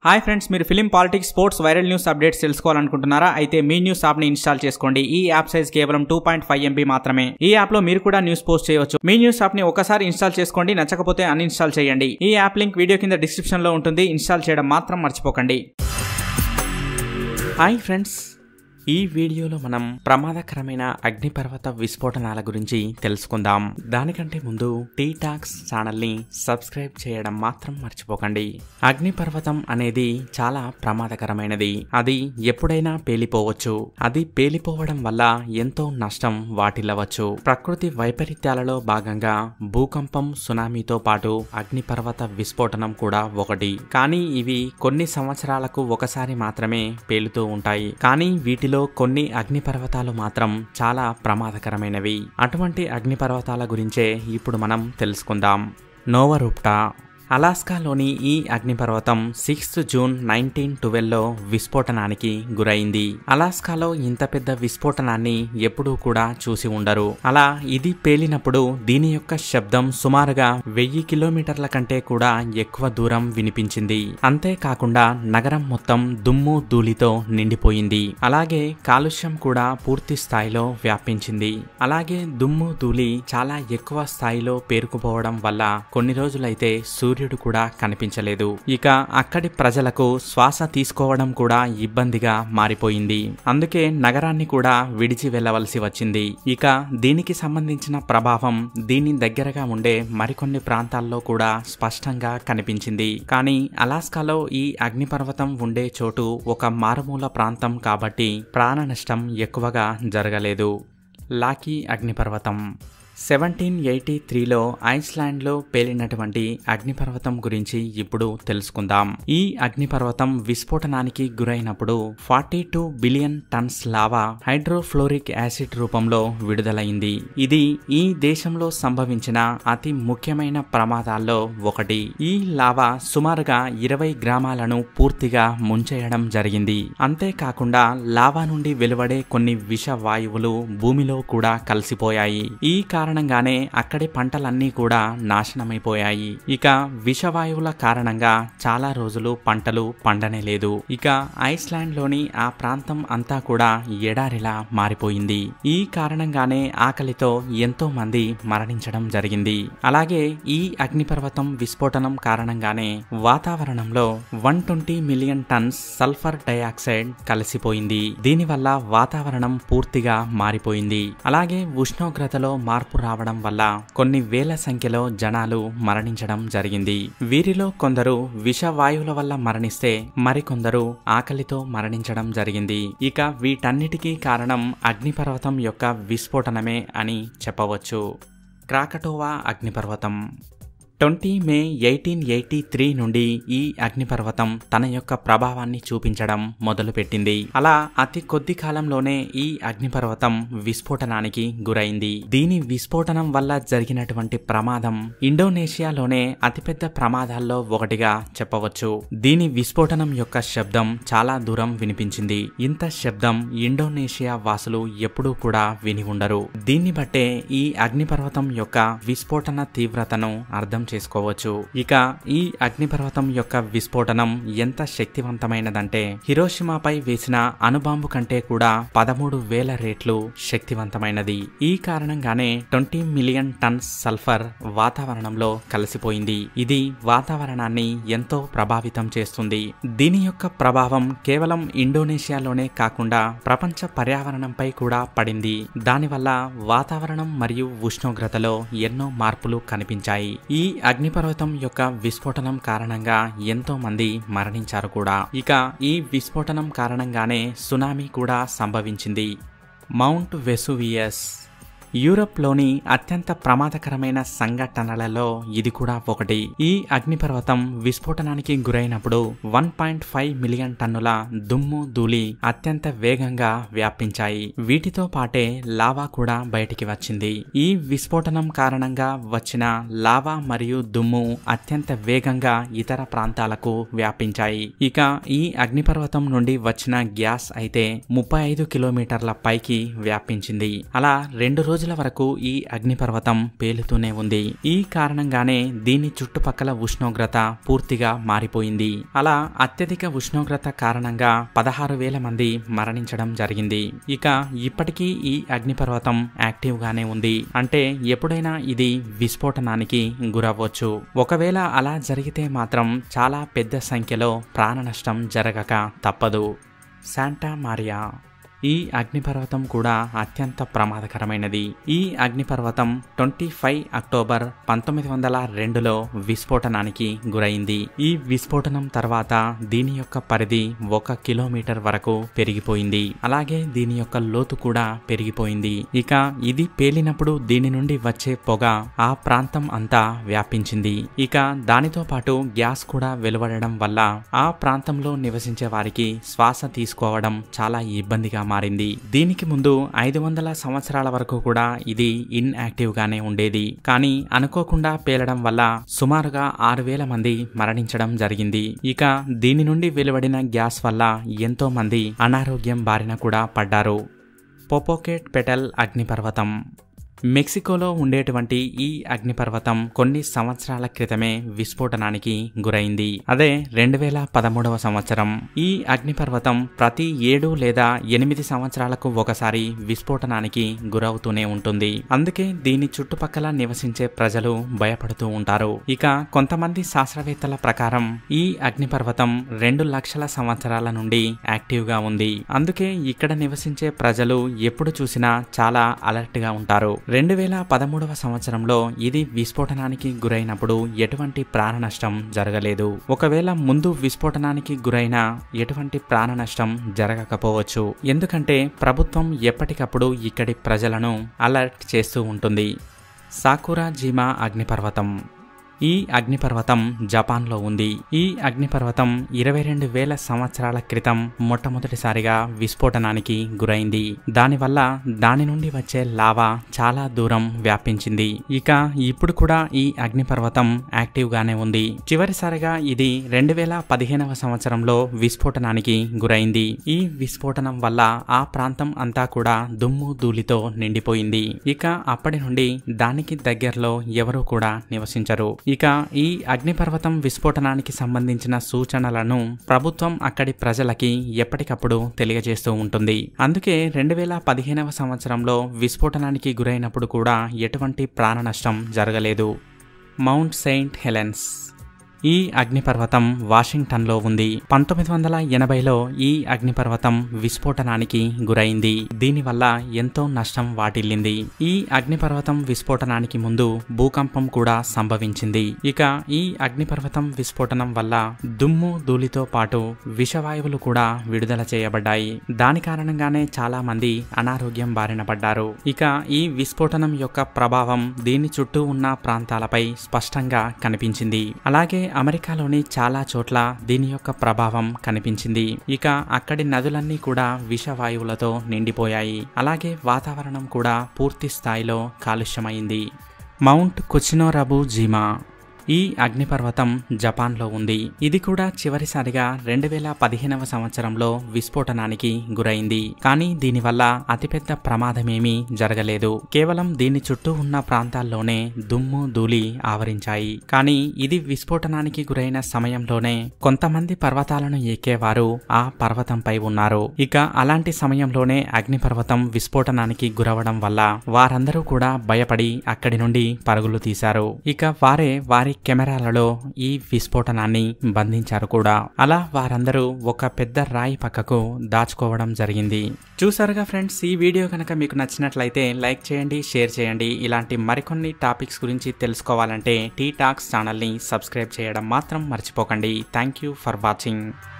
hi friends మీరు film politics sports viral news updates తెలుసుకోవాలనుకుంటున్నారా అయితే మీ న్యూస్ యాప్ ని ఇన్స్టాల్ చేసుకోండి ఈ యాప్ సైజ్ కేవలం టూ పాయింట్ ఫైవ్ ఎంబీ మాత్రమే ఈ యాప్ లో మీరు కూడా న్యూస్ పోస్ట్ చేయవచ్చు మీ న్యూస్ యాప్ ని ఒకసారి ఇన్స్టాల్ చేసుకోండి నచ్చకపోతే అన్ఇన్స్టాల్ చేయండి ఈ యాప్ లింక్ వీడియో కింద డిస్క్రిప్షన్ లో ఉంటుంది ఇన్స్టాల్ చేయడం మాత్రం మర్చిపోకండి హాయ్ ఫ్రెండ్స్ ఈ వీడియోలో మనం ప్రమాదకరమైన అగ్నిపర్వత విస్ఫోటనాల గురించి తెలుసుకుందాం దానికంటే ముందు టీ టాక్స్ ఛానల్ని సబ్స్క్రైబ్ చేయడం మాత్రం మర్చిపోకండి అగ్నిపర్వతం అనేది చాలా ప్రమాదకరమైనది అది ఎప్పుడైనా పేలిపోవచ్చు అది పేలిపోవడం వల్ల ఎంతో నష్టం వాటిల్లవచ్చు ప్రకృతి వైపరీత్యాలలో భాగంగా భూకంపం సునామీతో పాటు అగ్నిపర్వత విస్ఫోటనం కూడా ఒకటి కానీ ఇవి కొన్ని సంవత్సరాలకు ఒకసారి మాత్రమే పేలుతూ ఉంటాయి కానీ వీటిలో కొన్ని అగ్నిపర్వతాలు మాత్రం చాలా ప్రమాదకరమైనవి అటువంటి అగ్నిపర్వతాల గురించే ఇప్పుడు మనం తెలుసుకుందాం నోవరూప్టా అలాస్కాలోని ఈ అగ్నిపర్వతం సిక్స్త్ జూన్ నైన్టీన్ ట్వెల్వ్లో విస్ఫోటనానికి గురైంది అలాస్కాలో ఇంత పెద్ద విస్ఫోటనాన్ని ఎప్పుడూ కూడా చూసి ఉండరు అలా ఇది పేలినప్పుడు దీని యొక్క శబ్దం సుమారుగా వెయ్యి కిలోమీటర్ల కంటే కూడా ఎక్కువ దూరం వినిపించింది అంతేకాకుండా నగరం మొత్తం దుమ్ము ధూళితో నిండిపోయింది అలాగే కాలుష్యం కూడా పూర్తి స్థాయిలో వ్యాపించింది అలాగే దుమ్ము ధూళి చాలా ఎక్కువ స్థాయిలో పేరుకుపోవడం వల్ల కొన్ని రోజులైతే సూర్యుడు కూడా కనిపించలేదు ఇక అక్కడి ప్రజలకు శ్వాస తీసుకోవడం కూడా ఇబ్బందిగా మారిపోయింది అందుకే నగరాన్ని కూడా విడిచి వెళ్ళవలసి వచ్చింది ఇక దీనికి సంబంధించిన ప్రభావం దీని దగ్గరగా ఉండే మరికొన్ని ప్రాంతాల్లో కూడా స్పష్టంగా కనిపించింది కానీ అలాస్కాలో ఈ అగ్నిపర్వతం ఉండే చోటు ఒక మారుమూల ప్రాంతం కాబట్టి ప్రాణ నష్టం ఎక్కువగా జరగలేదు లాకీ అగ్నిపర్వతం సెవెంటీన్ ఎయిటీ త్రీలో ఐస్లాండ్లో పేలినటువంటి అగ్నిపర్వతం గురించి ఇప్పుడు తెలుసుకుందాం ఈ అగ్నిపర్వతం విస్ఫోటనానికి గురైనప్పుడు forty two billion tons lava hydrofluoric acid రూపంలో విడుదలైంది ఇది ఈ దేశంలో సంభవించిన అతి ముఖ్యమైన ప్రమాదాల్లో ఒకటి ఈ లావా సుమారుగా ఇరవై గ్రామాలను పూర్తిగా ముంచేయడం జరిగింది అంతేకాకుండా లావా నుండి వెలువడే కొన్ని విష వాయువులు భూమిలో కూడా కలిసిపోయాయి ఈ కారణంగానే అక్కడి పంటలన్నీ కూడా నాశనమైపోయాయి ఇక విషవాయువుల కారణంగా చాలా రోజులు పంటలు పండనే లేదు ఇక ఐస్లాండ్ లోని ఆ ప్రాంతం అంతా కూడా ఎడారిలా మారిపోయింది ఈ కారణంగానే ఆకలితో ఎంతో మంది మరణించడం జరిగింది అలాగే ఈ అగ్నిపర్వతం విస్ఫోటనం కారణంగానే వాతావరణంలో one twenty million tons sulphur dioxide కలిసిపోయింది దీనివల్ల వాతావరణం పూర్తిగా మారిపోయింది అలాగే ఉష్ణోగ్రతలో మార్పు రావడం వల్ల కొన్ని వేల సంఖ్యలో జనాలు మరణించడం జరిగింది వీరిలో కొందరు విషవాయువుల వల్ల మరణిస్తే మరికొందరు ఆకలితో మరణించడం జరిగింది ఇక వీటన్నిటికీ కారణం అగ్నిపర్వతం యొక్క విస్ఫోటనమే అని చెప్పవచ్చు క్రాకటోవా అగ్నిపర్వతం twenty May eighteen eighty three నుండి ఈ అగ్నిపర్వతం తన యొక్క ప్రభావాన్ని చూపించడం మొదలుపెట్టింది అలా అతి కొద్ది కాలంలోనే ఈ అగ్నిపర్వతం విస్ఫోటనానికి గురైంది దీని విస్ఫోటనం వల్ల జరిగినటువంటి ప్రమాదం ఇండోనేషియాలోనే అతిపెద్ద ప్రమాదాల్లో ఒకటిగా చెప్పవచ్చు దీని విస్ఫోటనం యొక్క శబ్దం చాలా దూరం వినిపించింది ఇంత శబ్దం ఇండోనేషియా వాసులు ఎప్పుడూ కూడా విని ఉండరు దీన్ని బట్టే ఈ అగ్నిపర్వతం యొక్క విస్ఫోటన తీవ్రతను అర్థం చేసుకోవచ్చు ఇక ఈ అగ్నిపర్వతం యొక్క విస్ఫోటనం ఎంత శక్తివంతమైనదంటే హిరోషిమాపై వేసిన అణుబాంబు కంటే కూడా పదమూడు వేల రేట్లు శక్తివంతమైనది ఈ కారణంగానే ట్వంటీ మిలియన్ టన్స్ సల్ఫర్ వాతావరణంలో కలిసిపోయింది ఇది వాతావరణాన్ని ఎంతో ప్రభావితం చేస్తుంది దీని యొక్క ప్రభావం కేవలం ఇండోనేషియాలోనే కాకుండా ప్రపంచ పర్యావరణంపై కూడా పడింది దానివల్ల వాతావరణం మరియు ఉష్ణోగ్రతలో ఎన్నో మార్పులు కనిపించాయి ఈ అగ్నిపర్వతం యొక్క విస్ఫోటనం కారణంగా ఎంతో మంది మరణించారు కూడా ఇక ఈ విస్ఫోటనం కారణంగానే సునామీ కూడా సంభవించింది మౌంట్ వెసువియస్ యూరప్లోని అత్యంత ప్రమాదకరమైన సంఘటనలలో ఇది కూడా ఒకటి ఈ అగ్నిపర్వతం విస్ఫోటనానికి గురైనప్పుడు వన్ పాయింట్ ఫైవ్ మిలియన్ టన్నుల దుమ్ము ధూళి అత్యంత వేగంగా వ్యాపించాయి వీటితో పాటే లావా కూడా బయటికి వచ్చింది ఈ విస్ఫోటనం కారణంగా వచ్చిన లావా మరియు దుమ్ము అత్యంత వేగంగా ఇతర ప్రాంతాలకు వ్యాపించాయి ఇక ఈ అగ్నిపర్వతం నుండి వచ్చిన గ్యాస్ అయితే ముప్పై ఐదు కిలోమీటర్ల పైకి వ్యాపించింది అలా రెండు రోజుల రోజుల వరకు ఈ అగ్నిపర్వతం పేలుతూనే ఉంది ఈ కారణంగానే దీని చుట్టుపక్కల ఉష్ణోగ్రత పూర్తిగా మారిపోయింది అలా అత్యధిక ఉష్ణోగ్రత కారణంగా పదహారు వేల మంది మరణించడం జరిగింది ఇక ఇప్పటికీ ఈ అగ్నిపర్వతం యాక్టివ్ గానే ఉంది అంటే ఎప్పుడైనా ఇది విస్ఫోటనానికి గురవ్వచ్చు ఒకవేళ అలా జరిగితే మాత్రం చాలా పెద్ద సంఖ్యలో ప్రాణ నష్టం జరగక తప్పదు శాంటా మారియా ఈ అగ్నిపర్వతం కూడా అత్యంత ప్రమాదకరమైనది ఈ అగ్నిపర్వతం ట్వంటీ ఫైవ్ అక్టోబర్ పంతొమ్మిది వందల రెండులో విస్ఫోటనానికి గురైంది ఈ విస్ఫోటనం తర్వాత దీని యొక్క పరిధి ఒక కిలోమీటర్ వరకు పెరిగిపోయింది అలాగే దీని యొక్క లోతు కూడా పెరిగిపోయింది ఇక ఇది పేలినప్పుడు దీని నుండి వచ్చే పొగ ఆ ప్రాంతం అంతా వ్యాపించింది ఇక దానితో పాటు గ్యాస్ కూడా వెలువడడం వల్ల ఆ ప్రాంతంలో నివసించే వారికి శ్వాస తీసుకోవడం చాలా ఇబ్బందిగా మారింది దీనికి ముందు ఐదు వందల సంవత్సరాల వరకు కూడా ఇది ఇన్యాక్టివ్ గానే ఉండేది కానీ అనుకోకుండా పేలడం వల్ల సుమారుగా ఆరు వేల మంది మరణించడం జరిగింది ఇక దీని నుండి వెలువడిన గ్యాస్ వల్ల ఎంతో మంది అనారోగ్యం బారిన కూడా పడ్డారు పోపోకెట్ పెటల్ అగ్నిపర్వతం మెక్సికోలో ఉండేటువంటి ఈ అగ్నిపర్వతం కొన్ని సంవత్సరాల క్రితమే విస్ఫోటనానికి గురైంది అదే రెండు వేల పదమూడవ సంవత్సరం ఈ అగ్నిపర్వతం ప్రతి ఏడు లేదా ఎనిమిది సంవత్సరాలకు ఒకసారి విస్ఫోటనానికి గురవుతూనే ఉంటుంది అందుకే దీని చుట్టుపక్కల నివసించే ప్రజలు భయపడుతూ ఉంటారు ఇక కొంతమంది శాస్త్రవేత్తల ప్రకారం ఈ అగ్నిపర్వతం రెండు లక్షల సంవత్సరాల నుండి యాక్టివ్ గా ఉంది అందుకే ఇక్కడ నివసించే ప్రజలు ఎప్పుడు చూసినా చాలా అలర్ట్ గా ఉంటారు రెండు వేల పదమూడవ సంవత్సరంలో ఇది విస్ఫోటనానికి గురైనప్పుడు ఎటువంటి ప్రాణ నష్టం జరగలేదు ఒకవేళ ముందు విస్ఫోటనానికి గురైన ఎటువంటి ప్రాణ నష్టం జరగకపోవచ్చు ఎందుకంటే ప్రభుత్వం ఎప్పటికప్పుడు ఇక్కడి ప్రజలను అలర్ట్ చేస్తూ ఉంటుంది సాకురా జీమా అగ్నిపర్వతం ఈ అగ్నిపర్వతం జపాన్లో ఉంది ఈ అగ్నిపర్వతం ఇరవై రెండు వేల సంవత్సరాల క్రితం మొట్టమొదటిసారిగా విస్ఫోటనానికి గురైంది దానివల్ల దాని నుండి వచ్చే లావా చాలా దూరం వ్యాపించింది ఇక ఇప్పుడు కూడా ఈ అగ్నిపర్వతం యాక్టివ్ గానే ఉంది చివరిసారిగా ఇది రెండు వేల పదిహేనవ సంవత్సరంలో విస్ఫోటనానికి గురైంది ఈ విస్ఫోటనం వల్ల ఆ ప్రాంతం అంతా కూడా దుమ్ము ధూళితో నిండిపోయింది ఇక అప్పటి నుండి దానికి దగ్గరలో ఎవరూ కూడా నివసించరు ఇక ఈ అగ్నిపర్వతం విస్ఫోటనానికి సంబంధించిన సూచనలను ప్రభుత్వం అక్కడి ప్రజలకి ఎప్పటికప్పుడు తెలియజేస్తూ ఉంటుంది అందుకే రెండు వేల పదిహేనవ సంవత్సరంలో విస్ఫోటనానికి గురైనప్పుడు కూడా ఎటువంటి ప్రాణ నష్టం జరగలేదు మౌంట్ సెయింట్ హెలెన్స్ ఈ అగ్నిపర్వతం వాషింగ్టన్లో ఉంది పంతొమ్మిది వందల ఎనభైలో ఈ అగ్నిపర్వతం విస్ఫోటనానికి గురైంది దీనివల్ల ఎంతో నష్టం వాటిల్లింది ఈ అగ్నిపర్వతం విస్ఫోటనానికి ముందు భూకంపం కూడా సంభవించింది ఇక ఈ అగ్నిపర్వతం విస్ఫోటనం వల్ల దుమ్ము ధూళితో పాటు విషవాయువులు కూడా విడుదల చేయబడ్డాయి దాని కారణంగానే చాలా మంది అనారోగ్యం బారిన పడ్డారు ఇక ఈ విస్ఫోటనం యొక్క ప్రభావం దీని చుట్టూ ఉన్న ప్రాంతాలపై స్పష్టంగా కనిపించింది అలాగే అమెరికాలోని చాలా చోట్ల దీని యొక్క ప్రభావం కనిపించింది ఇక అక్కడి నదులన్నీ కూడా విషవాయువులతో నిండిపోయాయి అలాగే వాతావరణం కూడా పూర్తి స్థాయిలో కాలుష్యమైంది మౌంట్ కుచినోరబు జీమా ఈ అగ్నిపర్వతం జపాన్లో ఉంది ఇది కూడా చివరిసారిగా రెండు వేల పదిహేనవ సంవత్సరంలో విస్ఫోటనానికి గురైంది కానీ దీనివల్ల అతిపెద్ద ప్రమాదమేమీ జరగలేదు కేవలం దీని చుట్టూ ఉన్న ప్రాంతాల్లోనే దుమ్ము ధూళి ఆవరించాయి కానీ ఇది విస్ఫోటనానికి గురైన సమయంలోనే కొంతమంది పర్వతాలను ఎక్కేవారు ఆ పర్వతంపై ఉన్నారు ఇక అలాంటి సమయంలోనే అగ్నిపర్వతం విస్ఫోటనానికి గురవడం వల్ల వారందరూ కూడా భయపడి అక్కడి నుండి పరుగులు తీశారు ఇక వారే వారి కెమెరాలలో ఈ విస్ఫోటనాన్ని బంధించారు కూడా అలా వారందరూ ఒక పెద్ద రాయి పక్కకు దాచుకోవడం జరిగింది చూసారుగా ఫ్రెండ్స్ ఈ వీడియో కనుక మీకు నచ్చినట్లయితే లైక్ చేయండి షేర్ చేయండి ఇలాంటి మరికొన్ని టాపిక్స్ గురించి తెలుసుకోవాలంటే టీ టాక్స్ ఛానల్ని సబ్స్క్రైబ్ చేయడం మాత్రం మర్చిపోకండి థ్యాంక్ యూ ఫర్ వాచింగ్